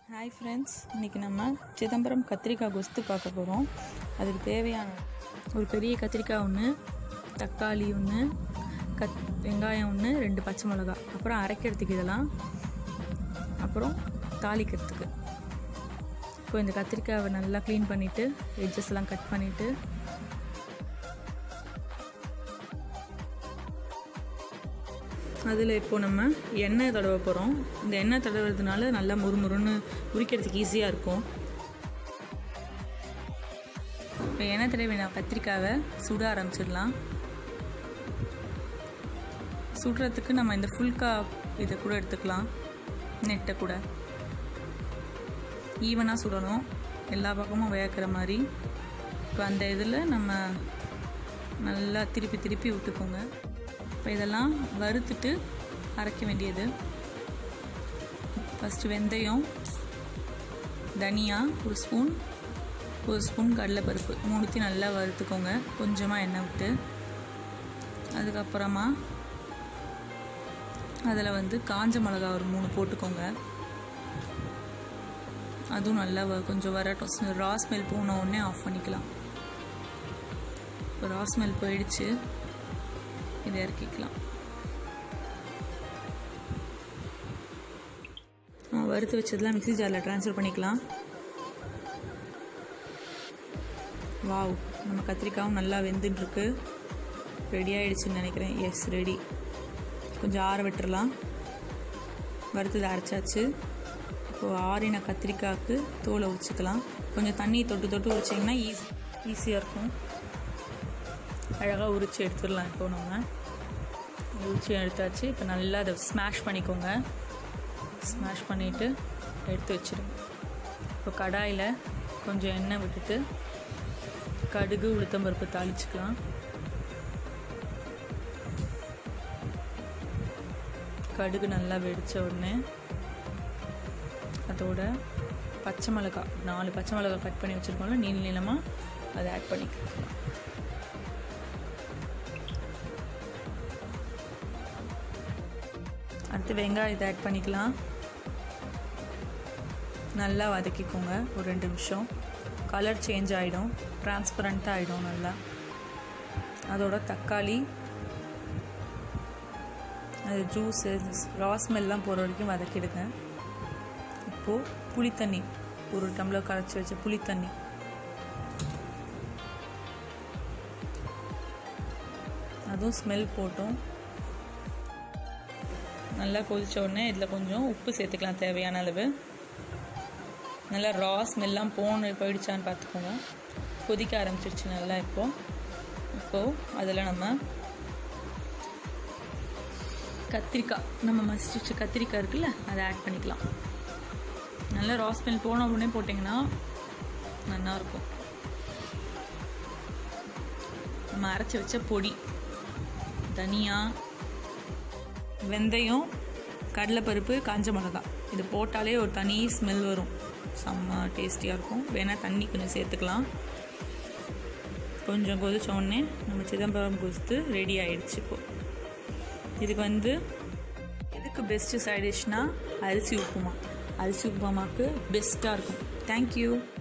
hi friends இன்றைக்கி நம்ம சிதம்பரம் கத்திரிக்காய் கொஸ்து பார்க்க போகிறோம் அதுக்கு தேவையான ஒரு பெரிய கத்திரிக்காய் ஒன்று தக்காளி ஒன்று கத் வெங்காயம் ஒன்று ரெண்டு பச்சை மிளகா அப்புறம் அரைக்கிறதுக்கு இதெல்லாம் அப்புறம் தாளிக்கிறதுக்கு இப்போ இந்த கத்திரிக்காயை நல்லா க்ளீன் பண்ணிவிட்டு எட்ஜஸ்லாம் கட் பண்ணிவிட்டு அதில் இப்போது நம்ம எண்ணெய் தடவ போகிறோம் இந்த எண்ணெய் தடவுறதுனால நல்லா முறுமுறுன்னு உரிக்கிறதுக்கு ஈஸியாக இருக்கும் இப்போ எண்ணெய் தடவை நான் கத்திரிக்காவை சுட ஆரம்பிச்சிடலாம் சுடுறதுக்கு நம்ம இந்த ஃபுல்கா இதை கூட எடுத்துக்கலாம் நெட்டை கூட ஈவனாக சுடணும் எல்லா பக்கமும் வேக்கிற மாதிரி இப்போ அந்த இதில் நம்ம நல்லா திருப்பி திருப்பி விட்டுக்கோங்க இப்போ இதெல்லாம் வறுத்துட்டு அரைக்க வேண்டியது ஃபஸ்ட்டு வெந்தயம் தனியா ஒரு ஸ்பூன் ஒரு ஸ்பூன் கடலைப்பருப்பு மூணுத்தையும் நல்லா வறுத்துக்கோங்க கொஞ்சமாக எண்ணெய் விட்டு அதுக்கப்புறமா அதில் வந்து காஞ்ச மிளகா ஒரு மூணு போட்டுக்கோங்க அதுவும் நல்லா வ- கொஞ்சம் வரட்டும் ரா ஸ்மெல் போன உடனே ஆஃப் பண்ணிக்கலாம் இப்போ ரா ஸ்மெல் போயிடுச்சு இதை இறக்கிக்கலாம் ஆ, வறுத்து வச்சதெல்லாம் மிக்ஸி ஜாரில் ட்ரான்ஸ்ஃபர் பண்ணிக்கலாம் வாவ் நம்ம கத்திரிக்காயும் நல்லா வெந்துட்டுருக்கு ரெடி ஆயிடுச்சுன்னு நினைக்கிறேன் எஸ் ரெடி கொஞ்சம் ஆற விட்டுறலாம் வறுத்தது அரைச்சாச்சு இப்போது ஆறின கத்திரிக்காய்க்கு தோலை உரிச்சுக்கலாம் கொஞ்சம் தண்ணி தொட்டு தொட்டு உரிச்சிங்கன்னா ஈஸி ஈஸியாக இருக்கும் அழகாக உரித்து எடுத்துடலாம் இப்போ நம்ம உரிச்சு எடுத்தாச்சு இப்போ நல்லா அதை ஸ்மாஷ் பண்ணிக்கோங்க ஸ்மாஷ் பண்ணிவிட்டு எடுத்து வச்சிடுங்க இப்போ கடாயில் கொஞ்சம் எண்ணெய் விட்டுட்டு கடுகு உளுத்தம்பருப்பு தாளிச்சுக்கலாம் கடுகு நல்லா வெடித்த உடனே அதோட பச்சை மிளகாய் நாலு பச்சை மிளகாய் கட் பண்ணி வச்சுருக்கோம்ல நீள நீளமாக அதை ஆட் பண்ணிக்கலாம் அடுத்து வெங்காயத்தை ஆட் பண்ணிக்கலாம் நல்லா வதக்கிக்கோங்க ஒரு ரெண்டு நிமிஷம் கலர் சேஞ்ச் ஆகிடும் டிரான்ஸ்பரண்ட்டாக ஆகிடும் நல்லா அதோட தக்காளி அது ஜூஸு ரா ஸ்மெல்லாம் போகிற வரைக்கும் வதக்கிடுங்க இப்போது புளித்தண்ணி ஒரு டம்ளர் கரைச்சி வச்ச புளித்தண்ணி அதுவும் ஸ்மெல் போட்டும் நல்லா கொதிச்ச உடனே இதில் கொஞ்சம் உப்பு சேர்த்துக்கலாம் தேவையான அளவு நல்லா ரா ஸ்மெல்லாம் போன போயிடுச்சான்னு பார்த்துக்கோங்க கொதிக்க ஆரம்பிச்சிருச்சு நல்லா இப்போது இப்போது அதில் நம்ம கத்திரிக்காய் நம்ம மசிச்சு கத்திரிக்காய் இருக்குல்ல அதை ஆட் பண்ணிக்கலாம் நல்லா ரா ஸ்மெல் போன உடனே போட்டிங்கன்னா நல்லா இருக்கும் நம்ம அரைச்சி வச்ச பொடி தனியா வெந்தயம் கடலைப்பருப்பு காஞ்ச மிளகாய் இது போட்டாலே ஒரு தனி ஸ்மெல் வரும் செம்ம டேஸ்டியாக இருக்கும் வேணால் தண்ணி கொஞ்சம் சேர்த்துக்கலாம் கொஞ்சம் கொதிச்ச உடனே நம்ம சிதம்பரம் கொஸ்து ரெடி ஆயிடுச்சு இப்போ இதுக்கு வந்து எதுக்கு பெஸ்ட்டு சைட் டிஷ்னால் அரிசி உப்புமா அரிசி உப்புமாக்கு பெஸ்ட்டாக இருக்கும் தேங்க்யூ